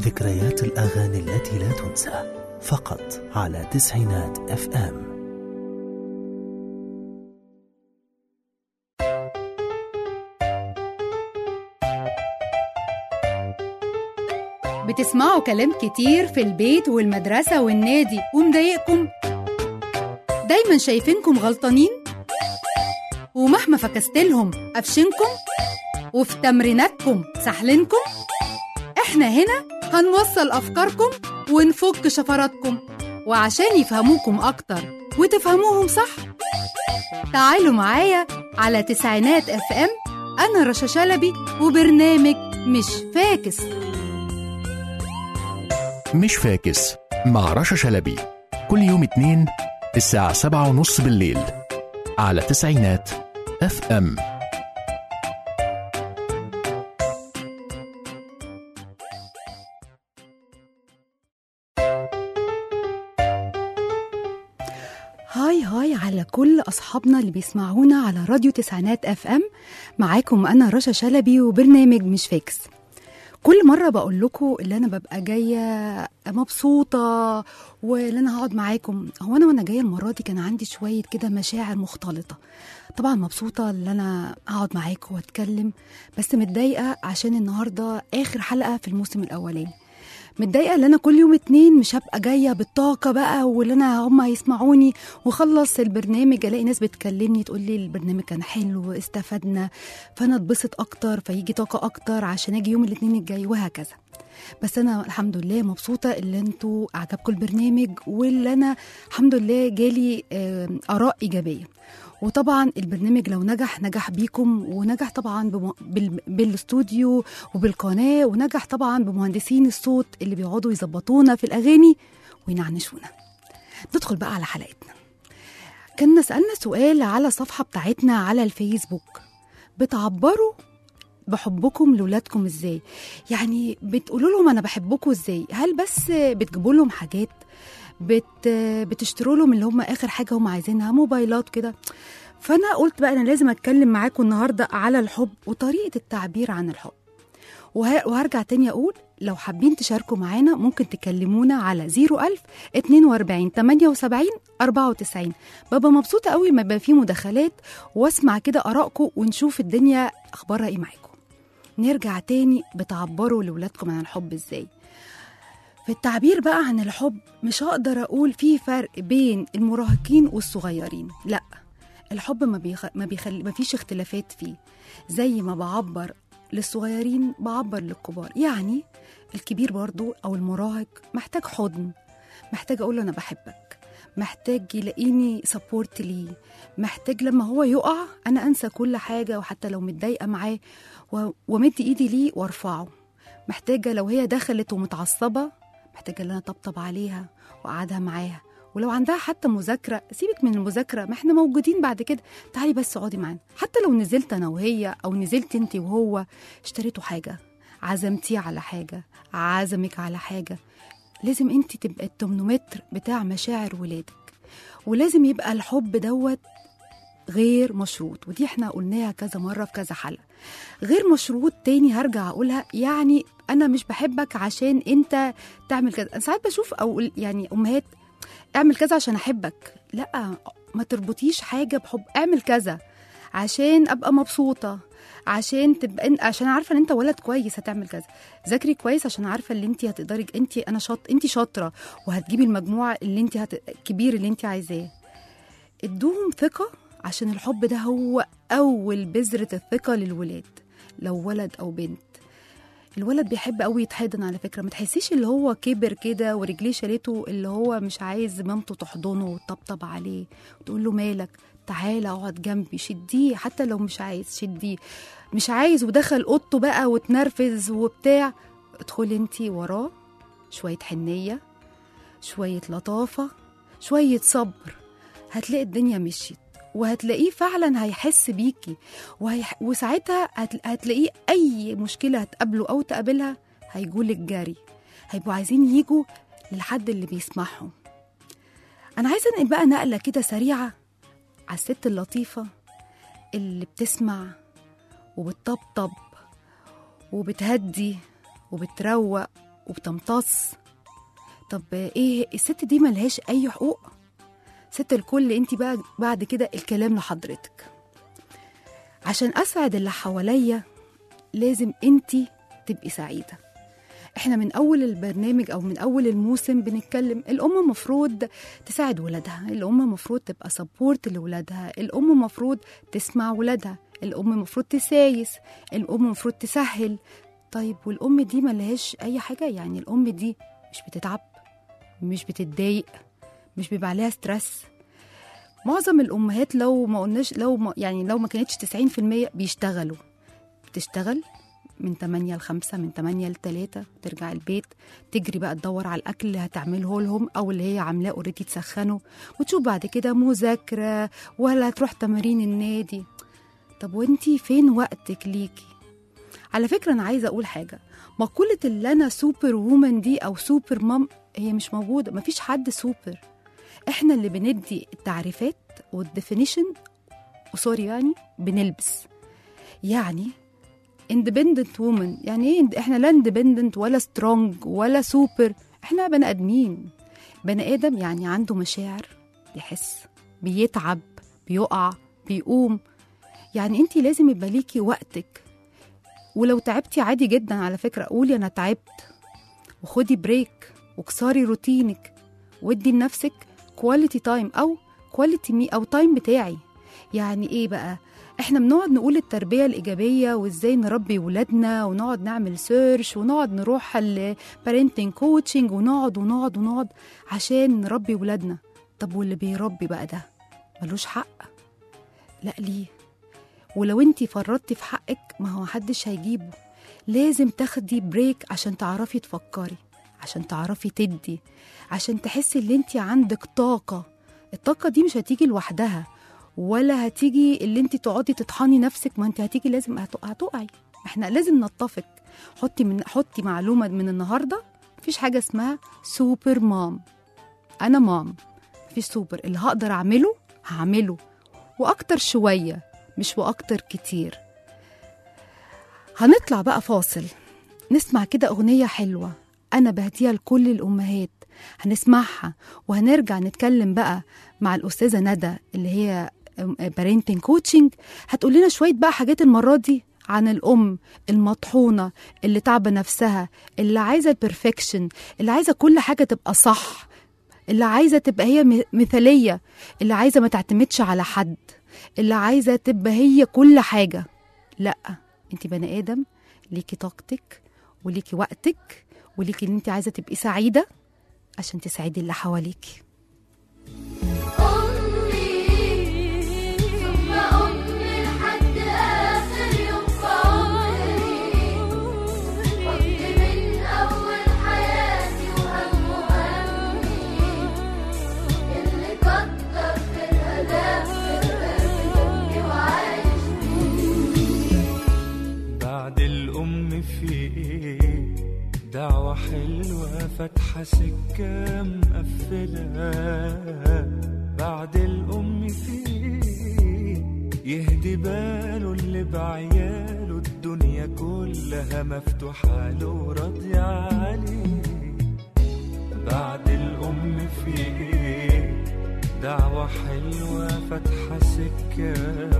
ذكريات الأغاني التي لا تنسى فقط على تسعينات اف ام بتسمعوا كلام كتير في البيت والمدرسة والنادي ومضايقكم دايما شايفينكم غلطانين ومهما فكستلهم قفشنكم وفي تمريناتكم سحلنكم احنا هنا هنوصل أفكاركم ونفك شفراتكم وعشان يفهموكم أكتر وتفهموهم صح تعالوا معايا على تسعينات اف ام أنا رشا شلبي وبرنامج مش فاكس مش فاكس مع رشا شلبي كل يوم اتنين الساعة سبعة ونص بالليل على تسعينات اف ام هاي هاي على كل أصحابنا اللي بيسمعونا على راديو تسعينات اف ام معاكم أنا رشا شلبي وبرنامج مش فاكس كل مرة بقول لكم اللي أنا ببقى جاية مبسوطة واللي أنا هقعد معاكم هو أنا وأنا جاية المرة دي كان عندي شوية كده مشاعر مختلطة طبعا مبسوطة اللي أنا هقعد معاكم وأتكلم بس متضايقة عشان النهاردة آخر حلقة في الموسم الأولاني متضايقه ان انا كل يوم اتنين مش هبقى جايه بالطاقه بقى واللي انا هم هيسمعوني واخلص البرنامج الاقي ناس بتكلمني تقول لي البرنامج كان حلو استفدنا فانا اتبسط اكتر فيجي طاقه اكتر عشان اجي يوم الاثنين الجاي وهكذا بس انا الحمد لله مبسوطه اللي انتوا عجبكم البرنامج واللي انا الحمد لله جالي آه، اراء ايجابيه وطبعا البرنامج لو نجح نجح بيكم ونجح طبعا بم... بال... بالاستوديو وبالقناه ونجح طبعا بمهندسين الصوت اللي بيقعدوا يظبطونا في الاغاني وينعنشونا ندخل بقى على حلقتنا كنا سألنا سؤال على الصفحة بتاعتنا على الفيسبوك بتعبروا بحبكم لولادكم ازاي يعني بتقولوا لهم انا بحبكم ازاي هل بس بتجيبوا لهم حاجات بت بتشتروا لهم اللي هم اخر حاجه هم عايزينها موبايلات كده فانا قلت بقى انا لازم اتكلم معاكم النهارده على الحب وطريقه التعبير عن الحب وه- وهرجع تاني اقول لو حابين تشاركوا معانا ممكن تكلمونا على 01000 42 78 94 ببقى مبسوطه قوي لما يبقى في مداخلات واسمع كده ارائكم ونشوف الدنيا اخبارها ايه معاكم نرجع تاني بتعبروا لولادكم عن الحب ازاي في التعبير بقى عن الحب مش هقدر اقول في فرق بين المراهقين والصغيرين لا الحب ما, بيخ... ما, بيخلي ما فيش اختلافات فيه زي ما بعبر للصغيرين بعبر للكبار يعني الكبير برضو او المراهق محتاج حضن محتاج اقول له انا بحبك محتاج يلاقيني سبورت ليه محتاج لما هو يقع انا انسى كل حاجه وحتى لو متضايقه معاه و- وامد ايدي ليه وارفعه محتاجه لو هي دخلت ومتعصبه محتاجه ان انا اطبطب عليها واقعدها معاها ولو عندها حتى مذاكره سيبك من المذاكره ما احنا موجودين بعد كده تعالي بس اقعدي معانا حتى لو نزلت انا وهي او نزلت انت وهو اشتريتوا حاجه عزمتيه على حاجه عزمك على حاجه لازم انت تبقى الترمومتر بتاع مشاعر ولادك ولازم يبقى الحب دوت غير مشروط ودي احنا قلناها كذا مرة في كذا حلقة غير مشروط تاني هرجع اقولها يعني انا مش بحبك عشان انت تعمل كذا انا ساعات بشوف او يعني امهات اعمل كذا عشان احبك لا ما تربطيش حاجة بحب اعمل كذا عشان ابقى مبسوطة عشان تبقى عشان عارفه ان انت ولد كويس هتعمل كذا ذاكري كويس عشان عارفه اللي انت هتقدري انت انا شاط انت شاطره وهتجيبي المجموعه اللي انت هت... الكبير اللي انت عايزاه ادوهم ثقة عشان الحب ده هو أول بذرة الثقة للولاد لو ولد أو بنت الولد بيحب قوي يتحضن على فكرة ما تحسيش اللي هو كبر كده ورجليه شالته اللي هو مش عايز مامته تحضنه وتطبطب عليه وتقول له مالك تعالى اقعد جنبي شديه حتى لو مش عايز شديه مش عايز ودخل اوضته بقى وتنرفز وبتاع ادخلي انتي وراه شوية حنية شوية لطافة شوية صبر هتلاقي الدنيا مشيت وهتلاقيه فعلا هيحس بيكي وهيح... وساعتها هت... هتلاقيه اي مشكله هتقابله او تقابلها هيجولك جري هيبقوا عايزين يجوا للحد اللي بيسمعهم انا عايزه انقل بقى نقله كده سريعه على الست اللطيفه اللي بتسمع وبتطبطب وبتهدي وبتروق وبتمتص طب ايه الست دي ملهاش اي حقوق ست الكل انت بقى بعد كده الكلام لحضرتك عشان اسعد اللي حواليا لازم انت تبقي سعيده احنا من اول البرنامج او من اول الموسم بنتكلم الام مفروض تساعد ولادها الام مفروض تبقى سبورت لولادها الام مفروض تسمع ولادها الام مفروض تسايس الام مفروض تسهل طيب والام دي ملهاش اي حاجه يعني الام دي مش بتتعب مش بتتضايق مش بيبقى عليها ستريس معظم الامهات لو ما قلناش لو ما يعني لو ما كانتش 90% بيشتغلوا بتشتغل من 8 ل 5 من 8 ل 3 ترجع البيت تجري بقى تدور على الاكل اللي هتعمله لهم او اللي هي عاملاه اوريدي تسخنه وتشوف بعد كده مذاكره ولا تروح تمارين النادي طب وانتي فين وقتك ليكي على فكره انا عايزه اقول حاجه مقوله اللي انا سوبر وومن دي او سوبر مام هي مش موجوده مفيش حد سوبر احنا اللي بندي التعريفات والديفينيشن وسوري يعني بنلبس يعني independent woman يعني ايه احنا لا independent ولا strong ولا سوبر احنا بني ادمين بني ادم يعني عنده مشاعر بيحس بيتعب بيقع بيقوم يعني انت لازم يبقى ليكي وقتك ولو تعبتي عادي جدا على فكره قولي انا تعبت وخدي بريك وكسري روتينك وادي لنفسك كواليتي تايم او كواليتي مي او تايم بتاعي يعني ايه بقى احنا بنقعد نقول التربيه الايجابيه وازاي نربي ولادنا ونقعد نعمل سيرش ونقعد نروح البارنتنج كوتشنج ونقعد ونقعد ونقعد عشان نربي ولادنا طب واللي بيربي بقى ده ملوش حق لا ليه ولو انتي فرطتي في حقك ما هو محدش هيجيبه لازم تاخدي بريك عشان تعرفي تفكري عشان تعرفي تدي عشان تحسي ان انتي عندك طاقة الطاقة دي مش هتيجي لوحدها ولا هتيجي اللي انت تقعدي تطحني نفسك ما انت هتيجي لازم هتق- هتقعي احنا لازم نتفق حطي من حطي معلومه من النهارده مفيش حاجه اسمها سوبر مام انا مام مفيش سوبر اللي هقدر اعمله هعمله واكتر شويه مش واكتر كتير هنطلع بقى فاصل نسمع كده اغنيه حلوه انا بهديها لكل الامهات هنسمعها وهنرجع نتكلم بقى مع الاستاذه ندى اللي هي بارنتنج كوتشنج هتقول لنا شويه بقى حاجات المره دي عن الام المطحونه اللي تعبه نفسها اللي عايزه البرفكشن اللي عايزه كل حاجه تبقى صح اللي عايزه تبقى هي م- مثاليه اللي عايزه ما تعتمدش على حد اللي عايزه تبقى هي كل حاجه لا انت بني ادم ليكي طاقتك وليكي وقتك وليكي ان انت عايزه تبقي سعيده عشان تسعدي اللي حواليكي أمي ثم أمي لحد آخر يوم في عمري حضني من أول حياتي وهم همي اللي كتر خيرها ده خيرها في دمي وعايش بعد الأم في إيه دعوة حلوة فاتحة سكة مقفلة بعد الأم في إيه يهدي باله اللي بعياله الدنيا كلها مفتوحة له وراضية عليه بعد الأم في إيه دعوة حلوة فاتحة سكة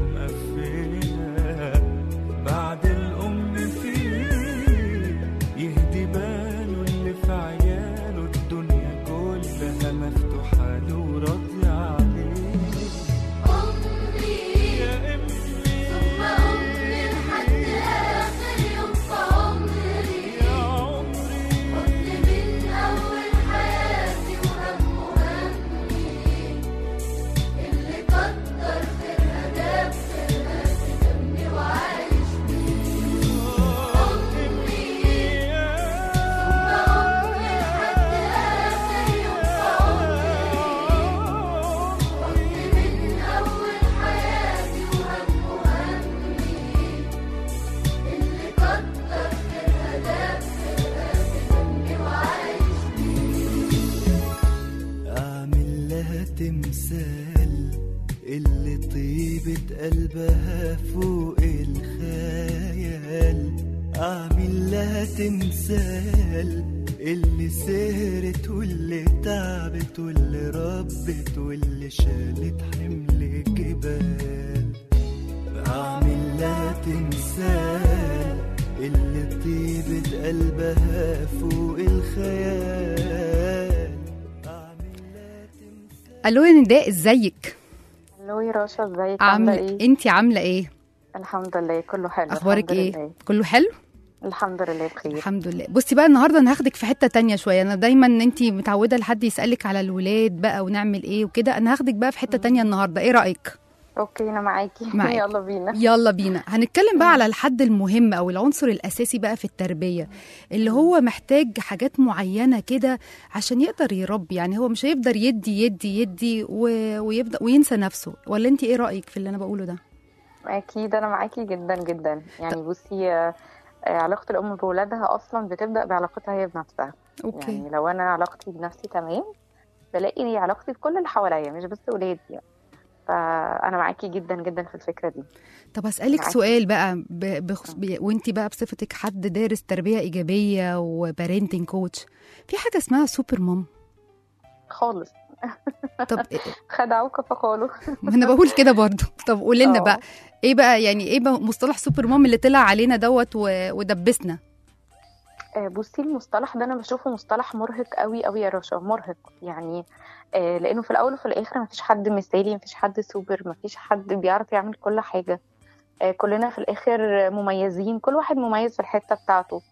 مقفلة بعد الأم في يهدي باله اللي في عياله الدنيا كلها مفتوحة له وراضية عليه أمي يا أمي ثم أمي لحد آخر يوم في عمري يا عمري حضني من أول حياتي وهم همي اللي كتر خيرها ده بخيرها في دمي وعايش أمي ثم أمي لحد آخر يوم في عمري حضني من أول حياتي وهم همي اللي كتر خيرها ده بخيرها في دمي وعايش أعمل لها تمثال اللي طيبة قلبها فوق الخيال أعمل لها تمثال اللي سهرت واللي تعبت واللي ربت واللي شالت حمل جبال بعمل لها تمثال اللي طيبة قلبها فوق الخيال بعمل لها تمثال الو يا نداء ازيك الو يا رشا ازيك عامله عامله ايه انت عامله ايه الحمد لله كله حلو اخبارك الحمد ايه لله. كله حلو الحمد لله بخير الحمد لله بصي بقى النهارده انا هاخدك في حته تانية شويه انا دايما انت متعوده لحد يسالك على الولاد بقى ونعمل ايه وكده انا هاخدك بقى في حته تانية النهارده ايه رايك اوكي انا معاكي معاكي. يلا بينا يلا بينا هنتكلم بقى على الحد المهم او العنصر الاساسي بقى في التربيه اللي هو محتاج حاجات معينه كده عشان يقدر يربي يعني هو مش هيقدر يدي يدي يدي و... ويبدا وينسى نفسه ولا انت ايه رايك في اللي انا بقوله ده اكيد انا معاكي جدا جدا يعني بصي آه، آه، علاقه الام بولادها اصلا بتبدا بعلاقتها هي بنفسها اوكي يعني لو انا علاقتي بنفسي تمام بلاقي علاقتي بكل اللي حواليا مش بس ولادي يعني. فانا معاكي جدا جدا في الفكره دي طب اسالك معاكي. سؤال بقى ب... بخص... ب... وانت بقى بصفتك حد دارس تربيه ايجابيه وبارنتنج كوتش في حاجه اسمها سوبر مام خالص طب خدعوك فقالوا ما انا بقول كده برضو طب قولي لنا آه. بقى ايه بقى يعني ايه بقى مصطلح سوبر مام اللي طلع علينا دوت و... ودبسنا آه، بصي المصطلح ده انا بشوفه مصطلح مرهق قوي قوي يا رشا مرهق يعني آه، لانه في الاول وفي الاخر مفيش حد مثالي مفيش حد سوبر مفيش حد بيعرف يعمل كل حاجه آه، كلنا في الاخر مميزين كل واحد مميز في الحته بتاعته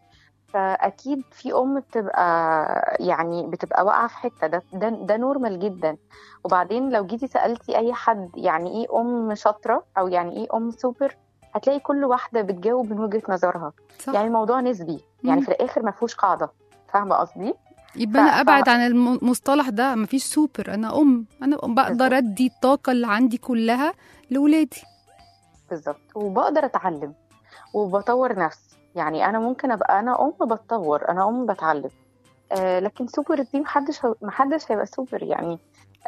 فاكيد في ام بتبقى يعني بتبقى واقعه في حته ده ده, ده نورمال جدا وبعدين لو جيتي سالتي اي حد يعني ايه ام شاطره او يعني ايه ام سوبر هتلاقي كل واحده بتجاوب من وجهه نظرها صح يعني الموضوع نسبي يعني مم. في الاخر ما فيهوش قاعده فاهمه قصدي يبقى انا ف- ابعد عن المصطلح ده مفيش سوبر انا ام انا بقدر بالظبط. ادي الطاقه اللي عندي كلها لاولادي بالظبط وبقدر اتعلم وبطور نفسي يعني انا ممكن ابقى انا ام بتطور انا ام بتعلم آه لكن سوبر دي محدش محدش هيبقى سوبر يعني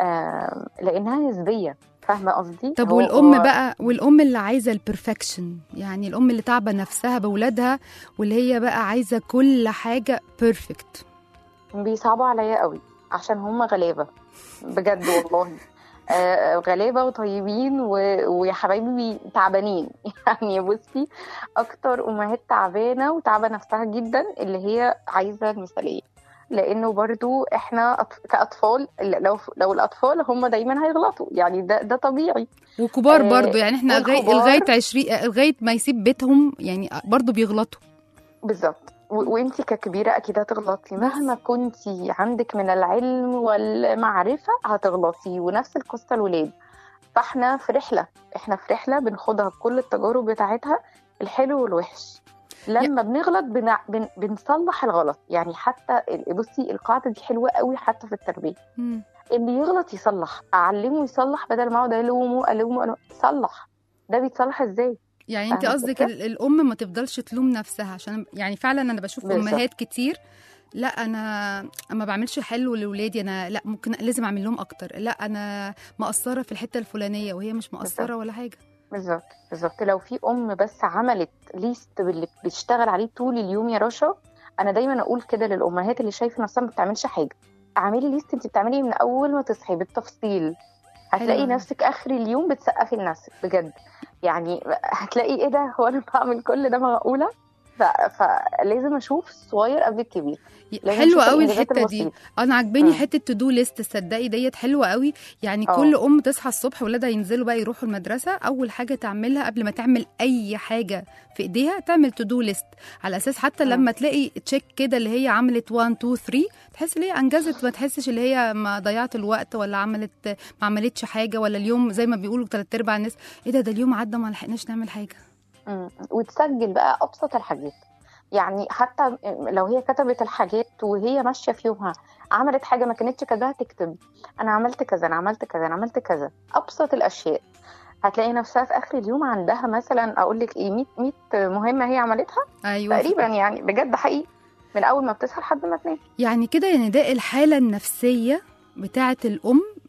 آه لانها نسبيه فاهمه قصدي طب هو- والام هو بقى والام اللي عايزه البرفكشن يعني الام اللي تعبه نفسها باولادها واللي هي بقى عايزه كل حاجه بيرفكت بيصعبوا عليا قوي عشان هم غلابه بجد والله آه، غلابه وطيبين و... ويا حبايبي تعبانين يعني بصي اكتر امهات تعبانه وتعبه نفسها جدا اللي هي عايزه المثاليه لانه برضو احنا أط- كاطفال لو لو الاطفال هم دايما هيغلطوا يعني ده ده طبيعي وكبار آه، برضو يعني احنا لغايه والكبار- لغايه 20 لغايه ما يسيب بيتهم يعني برضو بيغلطوا بالظبط و- وانتي ككبيرة أكيد هتغلطي مهما كنتي عندك من العلم والمعرفة هتغلطي ونفس القصة الولاد فاحنا في رحلة احنا في رحلة بنخوضها بكل التجارب بتاعتها الحلو والوحش لما بنغلط بن... بن... بنصلح الغلط يعني حتى ال- بصي القاعدة دي حلوة قوي حتى في التربية مم. اللي يغلط يصلح أعلمه يصلح بدل ما اقعد الومه الومه ألومه. صلح ده بيتصلح ازاي يعني انت فاهمة قصدك الفكرة؟ ال- الام ما تفضلش تلوم نفسها عشان يعني فعلا انا بشوف بالظبط. امهات كتير لا انا ما بعملش حلو لاولادي انا لا ممكن لازم اعمل لهم اكتر لا انا مقصره في الحته الفلانيه وهي مش مقصره بالظبط. ولا حاجه بالظبط بالظبط لو في ام بس عملت ليست باللي بتشتغل عليه طول اليوم يا رشا انا دايما اقول كده للامهات اللي شايفه نفسها ما بتعملش حاجه اعملي ليست انت بتعملي إيه من اول ما تصحي بالتفصيل هتلاقي حلو. نفسك اخر اليوم بتسقفي لنفسك بجد يعني هتلاقي ايه ده هو انا بعمل كل ده معقوله ف- فلازم اشوف الصغير قبل الكبير لازم حلوه أشوف قوي الإنجازات الحته دي البسيطة. انا عجباني مم. حته تو دو ليست تصدقي ديت حلوه قوي يعني اه. كل ام تصحى الصبح ولادها ينزلوا بقى يروحوا المدرسه اول حاجه تعملها قبل ما تعمل اي حاجه في ايديها تعمل تو دو ليست على اساس حتى مم. لما تلاقي تشيك كده اللي هي عملت 1 2 3 تحس ان هي انجزت ما تحسش اللي هي ما ضيعت الوقت ولا عملت ما عملتش حاجه ولا اليوم زي ما بيقولوا ثلاث ارباع الناس ايه ده ده اليوم عدى ما لحقناش نعمل حاجه مم. وتسجل بقى ابسط الحاجات يعني حتى لو هي كتبت الحاجات وهي ماشيه في يومها عملت حاجه ما كانتش كاتباها تكتب انا عملت كذا انا عملت كذا انا عملت كذا ابسط الاشياء هتلاقي نفسها في اخر اليوم عندها مثلا اقول لك ايه 100 100 مهمه هي عملتها ايوه تقريبا يعني بجد حقيقي من اول ما بتصحى لحد ما تنام يعني كده يا نداء الحالة النفسية بتاعة الأم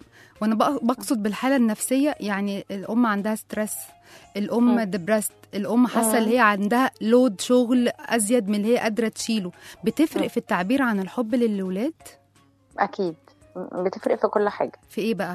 وانا بق- بقصد بالحاله النفسيه يعني الام عندها ستريس الام مم. ديبرست الام حاسه مم. اللي هي عندها لود شغل ازيد من اللي هي قادره تشيله بتفرق مم. في التعبير عن الحب للولاد اكيد بتفرق في كل حاجه في ايه بقى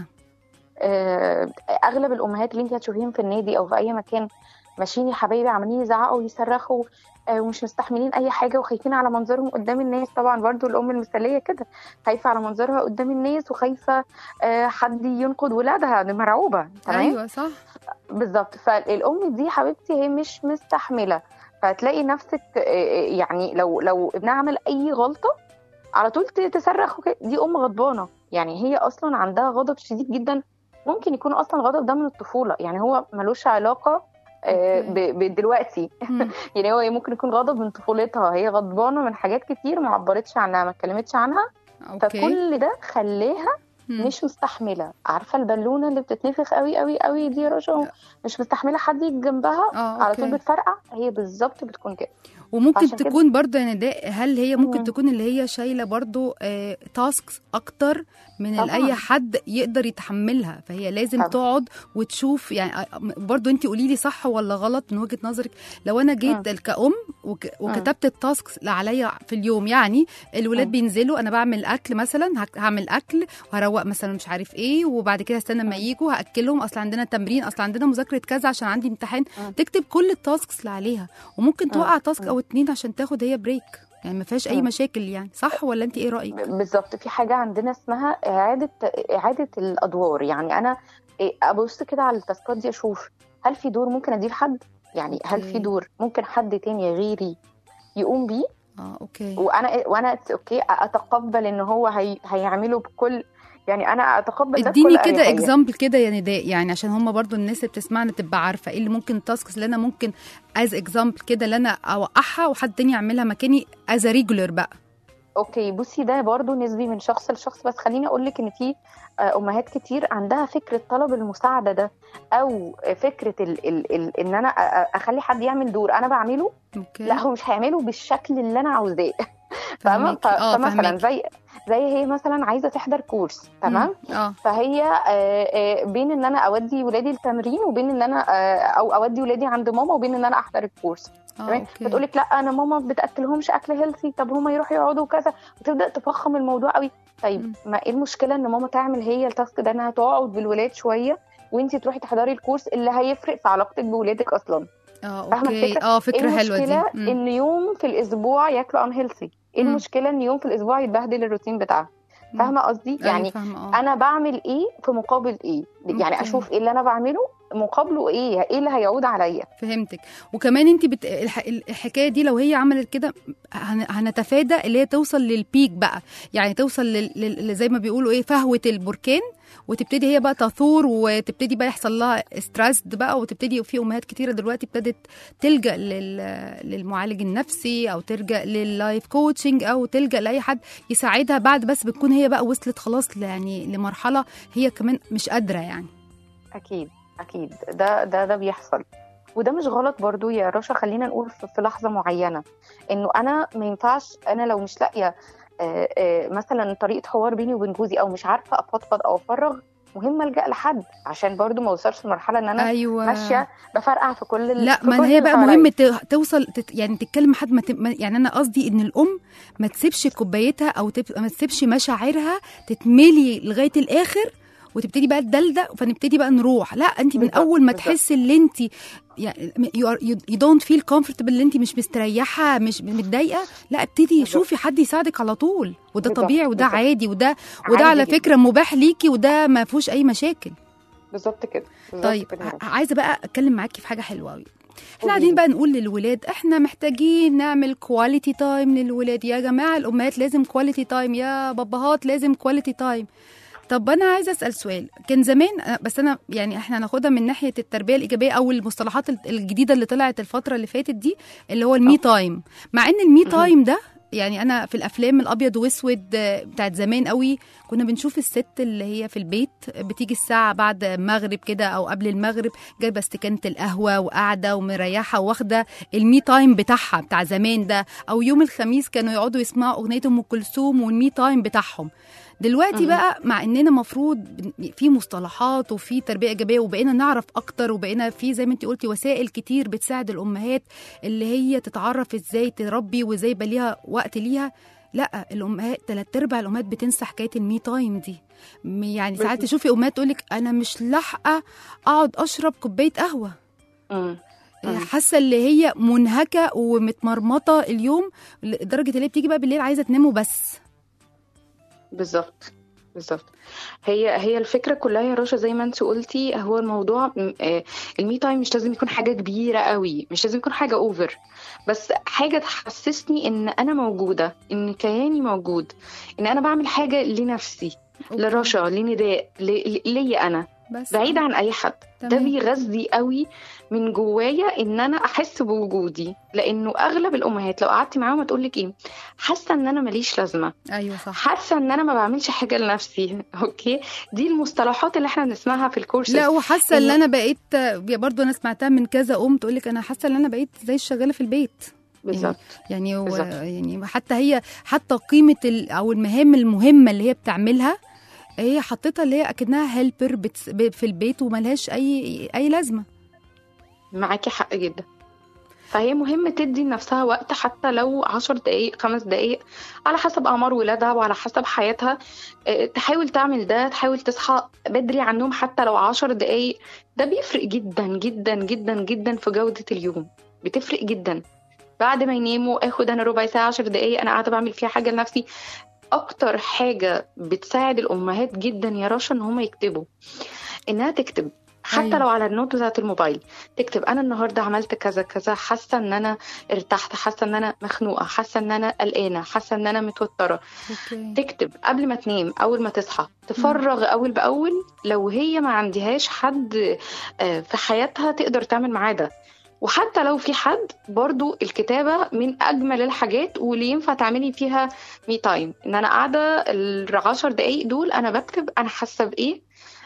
آه، اغلب الامهات اللي انت هتشوفيهم في النادي او في اي مكان ماشيين يا حبايبي عمالين يزعقوا ويصرخوا آه، ومش مستحملين اي حاجه وخايفين على منظرهم قدام الناس طبعا برضو الام المثاليه كده خايفه على منظرها قدام الناس وخايفه آه، حد ينقد ولادها دي مرعوبه تمام ايوه صح بالظبط فالام دي حبيبتي هي مش مستحمله فتلاقي نفسك آه، آه، يعني لو لو ابنها عمل اي غلطه على طول ت- تصرخ وكده. دي ام غضبانه يعني هي اصلا عندها غضب شديد جدا ممكن يكون اصلا الغضب ده من الطفوله يعني هو ملوش علاقه آه، أوكي. ب- بدلوقتي مم. يعني هو ممكن يكون غضب من طفولتها هي غضبانه من حاجات كتير ما عبرتش عنها ما اتكلمتش عنها اوكي فكل ده خلاها مم. مش مستحمله عارفه البالونه اللي بتتنفخ قوي قوي قوي دي يا رشا مش مستحمله حد يجي جنبها اه على طول اوكي بتفرقع هي بالظبط بتكون كده وممكن عشان كده- تكون برضه يعني ده هل هي ممكن مم. تكون اللي هي شايله برضه آه تاسكس اكتر من طبعاً. اي حد يقدر يتحملها فهي لازم طبعاً. تقعد وتشوف يعني آه، برضه انت قولي لي صح ولا غلط من وجهه نظرك لو انا جيت كأم وك وكتبت التاسكس اللي عليا في اليوم يعني الولاد مم. بينزلوا انا بعمل اكل مثلا هك- هعمل اكل وهروق مثلا مش عارف ايه وبعد كده استنى ما يجوا هاكلهم اصل عندنا تمرين اصل عندنا مذاكره كذا عشان عندي امتحان مم. تكتب كل التاسكس اللي عليها وممكن توقع تاسك مم. او اتنين عشان تاخد هي بريك يعني ما فيهاش اي مم. مشاكل يعني صح ولا انت ايه رايك ب- بالظبط في حاجه عندنا اسمها اعاده اعاده الادوار يعني انا إيه، ابص كده على التاسكات دي اشوف هل في دور ممكن اديه لحد يعني هل أوكي. في دور ممكن حد تاني غيري يقوم بيه اه اوكي وانا وانا it's اوكي اتقبل ان هو هي هيعمله بكل يعني انا اتقبل ده اديني بكل كده أريحية. اكزامبل كده يا نداء يعني عشان هم برضو الناس اللي بتسمعنا تبقى عارفه ايه اللي ممكن التاسكس اللي انا ممكن از اكزامبل كده اللي انا اوقعها وحد تاني يعملها مكاني از ريجولر بقى اوكي بصي ده برضو نسبي من شخص لشخص بس خليني اقول لك ان في آه، امهات كتير عندها فكره طلب المساعده ده او فكره ال ال ال ان انا أ- أ- اخلي حد يعمل دور انا بعمله اوكي لا هو مش هيعمله بالشكل اللي انا عاوزاه فاهمه فهماكي. ف- اه فمثلا فهماكي. زي زي هي مثلا عايزه تحضر كورس تمام مم. اه فهي آه، آه، بين ان انا اودي ولادي التمرين وبين ان انا آه، او اودي ولادي عند ماما وبين ان انا احضر الكورس اه تمام اوكي بتقول لك لا انا ماما بتاكلهمش اكل هيلثي طب هما يروحوا يقعدوا كذا وتبدا تفخم الموضوع قوي مم. طيب ما ايه المشكله ان ماما تعمل هي التاسك ده انها تقعد بالولاد شويه وانت تروحي تحضري الكورس اللي هيفرق في علاقتك بولادك اصلا اه فاهمة اوكي الفكرة؟ اه ايه فكره حلوه دي المشكله مم. ان يوم في الاسبوع ياكلوا ان هيلثي ايه مم. المشكله ان يوم في الاسبوع يتبهدل الروتين بتاعها مم. فاهمه قصدي أيوة يعني فاهمه اه انا بعمل ايه في مقابل ايه يعني أوكي. اشوف ايه اللي انا بعمله مقابله ايه ايه اللي هيعود عليا فهمتك وكمان انت بت... الح... الحكايه دي لو هي عملت كده هن... هنتفادى اللي هي توصل للبيك بقى يعني توصل لل... لل... زي ما بيقولوا ايه فهوه البركان وتبتدي هي بقى تثور وتبتدي بقى يحصل لها ستريس بقى وتبتدي في امهات كتيره دلوقتي ابتدت تلجا لل... للمعالج النفسي او تلجا لللايف كوتشنج او تلجا لاي حد يساعدها بعد بس بتكون هي بقى وصلت خلاص ل- يعني لمرحله هي كمان مش قادره يعني اكيد اكيد ده ده ده بيحصل وده مش غلط برضو يا رشا خلينا نقول في في لحظه معينه انه انا ما ينفعش انا لو مش لاقيه آه، آه، مثلا طريقه حوار بيني وبين جوزي او مش عارفه افضفض او افرغ مهم الجا لحد عشان برضو ما اوصلش لمرحله ان انا ايوه ماشيه بفرقع في كل ال- لا في ما كل هي اللي بقى حواليا. مهم ت- توصل تت يعني تتكلم مع حد ما ت... ما- يعني انا قصدي ان الام ما تسيبش كوبايتها او تب... ما تسيبش مشاعرها تتملي لغايه الاخر وتبتدي بقى تدلدق فنبتدي بقى نروح لا انت من بالظبط، اول ما بالظبط. تحسي ان انت يعني يو دونت فيل كومفورتبل ان انت مش مستريحه مش متضايقه لا ابتدي بالظبط. شوفي حد يساعدك على طول وده بالظبط، طبيعي وده بالظبط. عادي وده وده عادي على جدا. فكره مباح ليكي وده ما فيهوش اي مشاكل بالظبط كده بالظبط طيب كده يا رشا. ع- عايزه بقى اتكلم معاكي في حاجه حلوه قوي احنا قولي قاعدين لي. بقى نقول للولاد احنا محتاجين نعمل كواليتي تايم للولاد يا جماعه الامهات لازم كواليتي تايم يا باباهات لازم كواليتي تايم طب انا عايزه اسال سؤال كان زمان أنا- بس انا يعني احنا هناخدها من ناحيه التربيه الايجابيه او المصطلحات ال- الجديده اللي طلعت الفتره اللي فاتت دي اللي هو المي تايم مع ان المي تايم ده يعني انا في الافلام الابيض واسود آه، بتاعت زمان قوي كنا بنشوف الست اللي هي في البيت بتيجي الساعه بعد المغرب كده او قبل المغرب جايبه استكانه القهوه وقاعده ومريحه واخده المي تايم بتاعها بتاع زمان ده او يوم الخميس كانوا يقعدوا يسمعوا اغنيه ام كلثوم والمي تايم بتاعهم دلوقتي مهم. بقى مع اننا مفروض بن- في مصطلحات وفي تربيه ايجابيه وبقينا نعرف اكتر وبقينا في زي ما انت قلتي وسائل كتير بتساعد الامهات اللي هي تتعرف ازاي تربي وازاي يبقى ليها وقت ليها لا الامهات تلات ارباع الامهات بتنسى حكايه المي تايم دي م- يعني ساعات بالظبط. تشوفي امهات تقولك انا مش لاحقه اقعد اشرب كوبايه قهوه مم. مم. حاسه اللي هي منهكه ومتمرمطه اليوم لدرجه اللي هي بتيجي بقى بالليل عايزه تنام وبس بالظبط بالظبط هي هي الفكره كلها يا رشا زي ما انت قلتي هو الموضوع م- آه، المي تايم مش لازم يكون حاجه كبيره قوي مش لازم يكون حاجه اوفر بس حاجه تحسسني ان انا موجوده ان كياني موجود ان انا بعمل حاجه لنفسي أوكي. لرشا لنداء ل- ل- ليا انا بس بعيد عن اي حد ده تمام. بيغذي قوي من جوايا ان انا احس بوجودي لانه اغلب الامهات لو قعدتي معاهم هتقول لك ايه حاسه ان انا ماليش لازمه ايوه صح حاسه ان انا ما بعملش حاجه لنفسي اوكي دي المصطلحات اللي احنا بنسمعها في الكورس لا وحاسه ان إنه- انا بقيت برضو انا سمعتها من كذا ام تقول لك انا حاسه ان انا بقيت زي الشغاله في البيت بالظبط يعني و... بالظبط. يعني حتى هي حتى قيمه ال... او المهام المهمه اللي هي بتعملها هي حطيتها اللي هي اكنها هيلبر بتس... ب- في البيت وملهاش اي اي لازمه معاكي حق جدا فهي مهم تدي لنفسها وقت حتى لو عشر دقايق خمس دقايق على حسب أعمار ولادها وعلى حسب حياتها آه، تحاول تعمل ده تحاول تصحى بدري عنهم حتى لو عشر دقايق ده بيفرق جدا جدا جدا جدا في جودة اليوم بتفرق جدا بعد ما يناموا اخد انا ربع ساعة عشر دقايق انا قاعدة بعمل فيها حاجة لنفسي اكتر حاجة بتساعد الامهات جدا يا رشا ان هم يكتبوا انها تكتب حتى أيوة. لو على النوت بتاعت الموبايل تكتب انا النهارده عملت كذا كذا حاسه ان انا ارتحت حاسه ان انا مخنوقه حاسه ان انا قلقانه حاسه ان انا متوتره اوكي تكتب قبل ما تنام اول ما تصحى تفرغ اول باول لو هي ما عندهاش حد آه، في حياتها تقدر تعمل معاه ده وحتى لو في حد برضو الكتابة من أجمل الحاجات واللي ينفع تعملي فيها مي تايم إن أنا قاعدة العشر دقايق دول أنا بكتب أنا حاسة بإيه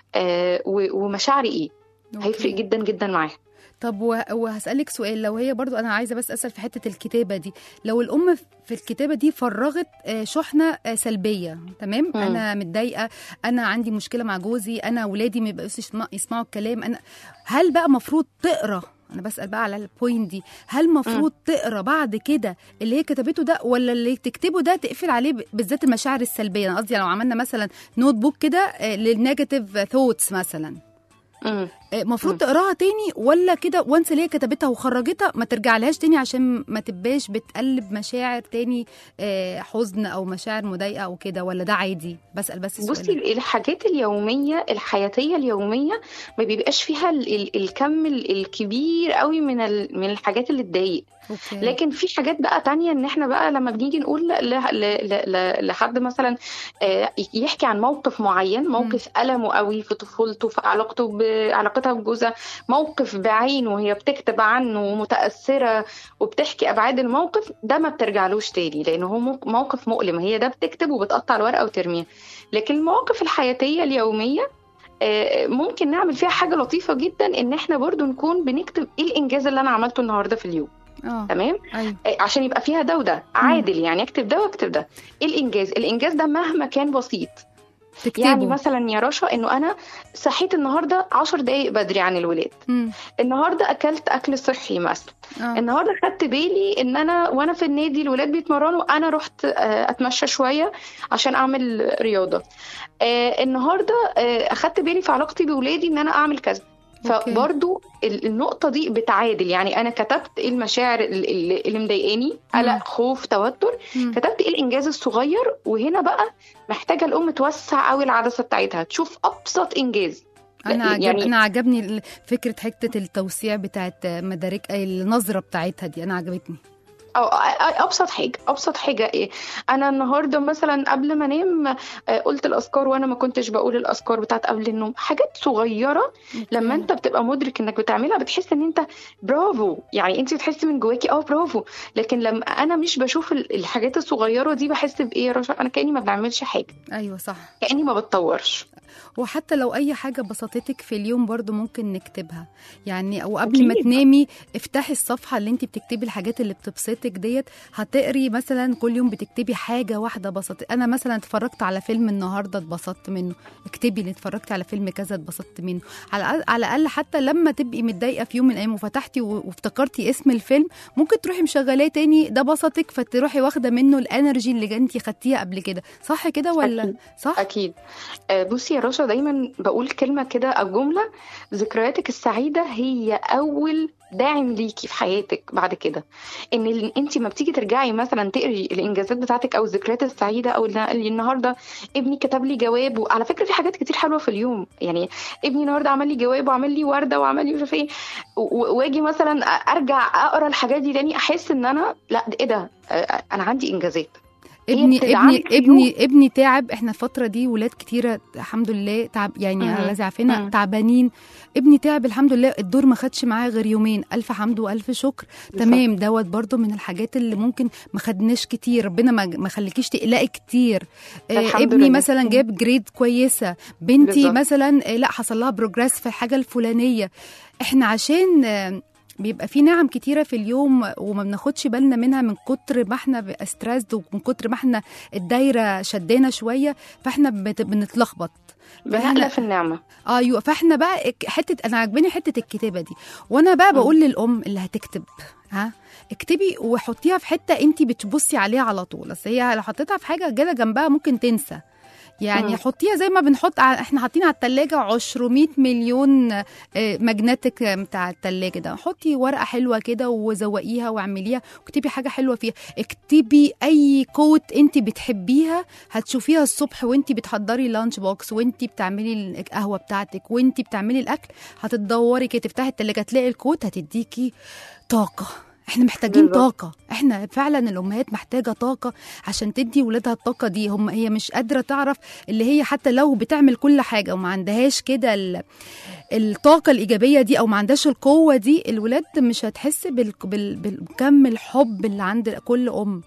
آه و- ومشاعري إيه أوكي. هيفرق جدا جدا معاها طب و- وهسألك سؤال لو هي برضو أنا عايزة بس أسأل في حتة الكتابة دي لو الأم في الكتابة دي فرغت آه، شحنة آه، سلبية تمام مم. أنا متضايقة أنا عندي مشكلة مع جوزي أنا ولادي ما يبقوش يسمع- يسمعوا الكلام أنا هل بقى مفروض تقرا أنا بسأل بقى على البوينت دي هل مفروض تقرا بعد كده اللي هي كتبته ده ولا اللي تكتبه ده تقفل عليه ب- بالذات المشاعر السلبية أنا قصدي لو عملنا مثلا نوت بوك كده آه، للنيجاتيف ثوتس مثلا مم. المفروض مم. تقراها تاني ولا كده وانس اللي هي كتبتها وخرجتها ما ترجع لهاش تاني عشان ما تبقاش بتقلب مشاعر تاني آه، حزن او مشاعر مضايقه او كده ولا ده عادي بسال بس السؤال بصي ده. الحاجات اليومية الحياتية اليومية ما بيبقاش فيها ال- ال- الكم ال- الكبير قوي من ال- من الحاجات اللي تضايق اوكي لكن في حاجات بقى تانية ان احنا بقى لما بنيجي نقول ل- ل- ل- ل- لحد مثلا آه، يحكي عن موقف معين موقف ألمه قوي في طفولته في علاقته بعلاقتها بجوزها موقف بعينه وهي بتكتب عنه ومتأثرة وبتحكي أبعاد الموقف ده ما بترجعلوش تاني لأنه هو مو- موقف مؤلم هي ده بتكتب وبتقطع الورقة وترميها لكن المواقف الحياتية اليومية آه، ممكن نعمل فيها حاجة لطيفة جدا ان احنا برضو نكون بنكتب ايه الانجاز اللي انا عملته النهاردة في اليوم اه تمام ايوه آه، عشان يبقى فيها ده وده عادل يعني اكتب ده واكتب ده ايه الانجاز الانجاز ده مهما كان بسيط تكتبه يعني مثلا يا رشا انه انا صحيت النهارده 10 دقائق بدري عن الولاد مم. النهارده اكلت اكل صحي مثلا اه النهارده خدت بالي ان انا وانا في النادي الولاد بيتمرنوا انا رحت آه، اتمشى شويه عشان اعمل رياضه آه، النهارده آه، اخدت بالي في علاقتي بولادي ان انا اعمل كذا أوكي. فبرضو ال- النقطة دي بتعادل يعني أنا كتبت إيه المشاعر ال- ال- اللي مضايقاني قلق خوف توتر مم. كتبت إيه الإنجاز الصغير وهنا بقى محتاجة الأم توسع قوي العدسة بتاعتها تشوف أبسط إنجاز انا عجب يعني- انا عجبني ال- فكره حته التوسيع بتاعت مدارك النظره بتاعتها دي انا عجبتني أو أ- ابسط حاجه ابسط حاجه ايه انا النهارده مثلا قبل ما انام آه، قلت الاذكار وانا ما كنتش بقول الاذكار بتاعت قبل النوم حاجات صغيره لما انت بتبقى مدرك انك بتعملها بتحس ان انت برافو يعني انت بتحسي من جواكي اه برافو لكن لما انا مش بشوف ال- الحاجات الصغيره دي بحس بايه يا رشا انا كاني ما بعملش حاجه ايوه صح كاني ما بتطورش وحتى لو اي حاجه بسطتك في اليوم برضو ممكن نكتبها يعني او قبل أكيد. ما تنامي افتحي الصفحه اللي انت بتكتبي الحاجات اللي بتبسطك انجازاتك ديت هتقري مثلا كل يوم بتكتبي حاجه واحده بسطت انا مثلا اتفرجت على فيلم النهارده اتبسطت منه اكتبي اللي اتفرجت على فيلم كذا اتبسطت منه على الأقل- على الاقل حتى لما تبقي متضايقه في يوم من الايام وفتحتي و- وافتكرتي اسم الفيلم ممكن تروحي مشغلاه تاني ده بسطك فتروحي واخده منه الانرجي اللي انت خدتيها قبل كده صح كده ولا أكيد. صح اكيد آه، بصي يا رشا دايما بقول كلمه كده او جمله ذكرياتك السعيده هي اول داعم ليكي في حياتك بعد كده ان ال- انت ما بتيجي ترجعي مثلا تقري الانجازات بتاعتك او الذكريات السعيده او الن- اللي النهارده ابني كتب لي جواب وعلى فكره في حاجات كتير حلوه في اليوم يعني ابني النهارده عمل لي جواب وعمل لي ورده وعمل لي مش عارفه ايه و- واجي مثلا ارجع اقرا الحاجات دي تاني احس ان انا لا ده ايه ده آه، انا عندي انجازات هي ابني ابني بتدعمك في ابني ابني تعب احنا الفتره دي ولاد كتيره الحمد لله تعب يعني مم. على زعفنا مم. تعبانين ابني تعب الحمد لله الدور ما خدش معاه غير يومين الف حمد والف شكر تمام دوت برضو من الحاجات اللي ممكن ما خدناش كتير ربنا ما ما خليكيش تقلقي كتير آه الحمد ابني لله. مثلا جاب جريد كويسه بنتي بالظبط. مثلا آه لا حصل لها بروجرس في الحاجه الفلانيه احنا عشان آه بيبقى في نعم كتيرة في اليوم وما بناخدش بالنا منها من كتر ما احنا استرسد ومن كتر ما احنا الدايرة شدانا شوية فاحنا بت- بنتلخبط بنقلة في النعمه ايوه فاحنا بقى اك- حته انا عاجباني حته الكتابه دي وانا بقى بقول للام اللي هتكتب ها اكتبي وحطيها في حته انت بتبصي عليها على طول اصل هي لو حطيتها في حاجه كده جنبها ممكن تنسى يعني مم. حطيها زي ما بنحط ع- احنا حاطين على التلاجة 200 مليون آه، ماجنتيك بتاع التلاجة ده حطي ورقة حلوة كده وزوقيها واعمليها واكتبي حاجة حلوة فيها اكتبي اي كوت انت بتحبيها هتشوفيها الصبح وانت بتحضري لانش بوكس وانت بتعملي القهوة بتاعتك وانت بتعملي الاكل هتدوري كده تفتحي التلاجة تلاقي الكوت هتديكي طاقة احنا محتاجين بالظبط. طاقة احنا فعلا الامهات محتاجة طاقة عشان تدي ولادها الطاقة دي هم هي مش قادرة تعرف اللي هي حتى لو بتعمل كل حاجة وما عندهاش كده ال- الطاقة الإيجابية دي أو ما عندهاش القوة دي الولاد مش هتحس بال- بال- بالكم الحب اللي عند كل أم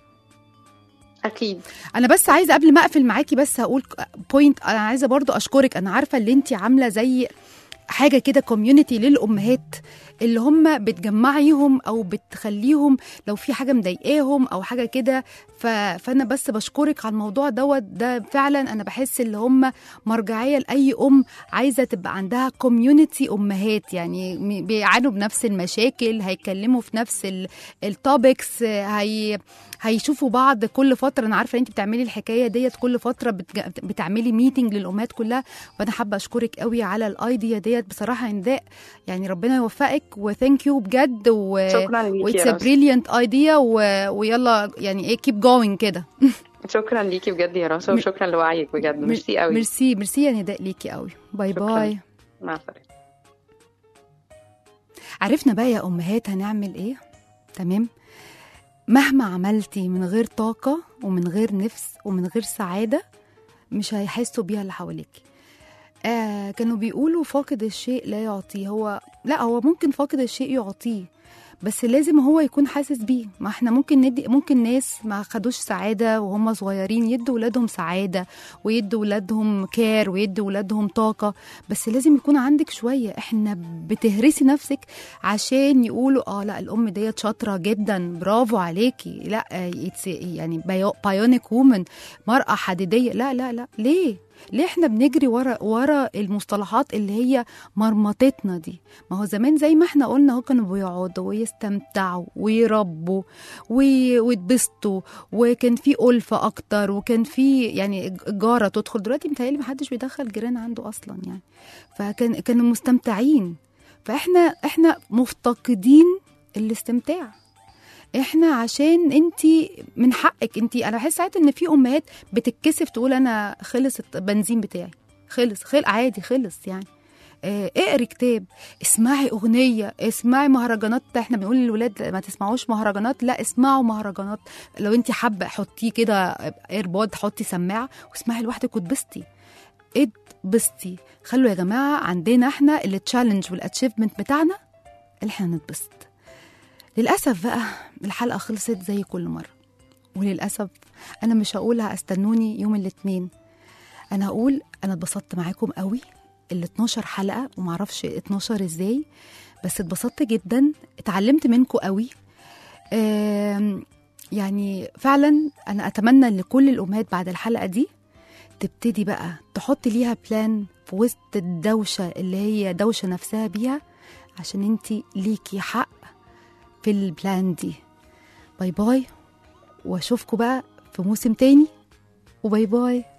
اكيد انا بس عايزه قبل ما اقفل معاكي بس هقول بوينت انا عايزه برضو اشكرك انا عارفه اللي انت عامله زي حاجه كده كوميونتي للامهات اللي هم بتجمعيهم او بتخليهم لو في حاجه مضايقاهم او حاجه كده ف... فانا بس بشكرك على الموضوع دوت ده فعلا انا بحس اللي هم مرجعيه لاي ام عايزه تبقى عندها كوميونتي امهات يعني م- بيعانوا بنفس المشاكل هيتكلموا في نفس التوبكس هي هيشوفوا بعض كل فتره انا عارفه ان انت بتعملي الحكايه ديت كل فتره بتج... بتعملي ميتنج للامهات كلها وانا حابه اشكرك قوي على الايديا ديت بصراحه هنداء يعني ربنا يوفقك وثانك يو بجد و شكرا ليكي واتس يا ا رشا بريليانت ايديا ويلا يعني ايه كيب جوينج كده شكرا ليكي بجد يا رشا م- وشكرا لوعيك بجد ميرسي قوي ميرسي ميرسي يا نداء ليكي قوي باي شكراً. باي مع السلامه عرفنا بقى يا امهات هنعمل ايه تمام مهما عملتي من غير طاقه ومن غير نفس ومن غير سعاده مش هيحسوا بيها اللي حواليك آه كانوا بيقولوا فاقد الشيء لا يعطيه هو لا هو ممكن فاقد الشيء يعطيه بس لازم هو يكون حاسس بيه ما احنا ممكن ندي ممكن ناس ما خدوش سعاده وهم صغيرين يدوا ولادهم سعاده ويدوا ولادهم كير ويدوا ولادهم طاقه بس لازم يكون عندك شويه احنا بتهرسي نفسك عشان يقولوا اه لا الام ديت شاطره جدا برافو عليكي لا آه، it's- يعني بايونيك وومن مرأة حديدية لا لا لا ليه ليه احنا بنجري ورا ورا المصطلحات اللي هي مرمطتنا دي ما هو زمان زي ما احنا قلنا هو كانوا بيقعدوا ويستمتعوا ويربوا وي- ويتبسطوا وكان في ألفة أكتر وكان في يعني جارة تدخل دلوقتي متهيألي محدش بيدخل جيران عنده أصلا يعني فكان كانوا مستمتعين فاحنا احنا مفتقدين الاستمتاع احنا عشان انت من حقك انت انا بحس ساعات ان في امهات بتتكسف تقول انا خلص البنزين بتاعي خلص خل عادي خلص يعني آه، اقري كتاب اسمعي اغنيه اسمعي مهرجانات احنا بنقول للولاد ما تسمعوش مهرجانات لا اسمعوا مهرجانات لو انت حابه حطيه كده ايربود حطي سماعه واسمعي لوحدك واتبسطي اتبسطي خلوا يا جماعه عندنا احنا التشالنج والاتشيفمنت بتاعنا اللي احنا نتبسط للأسف بقى الحلقة خلصت زي كل مرة وللأسف أنا مش هقولها استنوني يوم الاثنين أنا هقول أنا اتبسطت معاكم قوي ال 12 حلقة ومعرفش 12 ازاي بس اتبسطت جدا اتعلمت منكم قوي آم، يعني فعلا انا اتمنى ان كل الامهات بعد الحلقه دي تبتدي بقى تحط ليها بلان في وسط الدوشه اللي هي دوشه نفسها بيها عشان انت ليكي حق في البلان دي باي باي واشوفكم بقى في موسم تاني وباي باي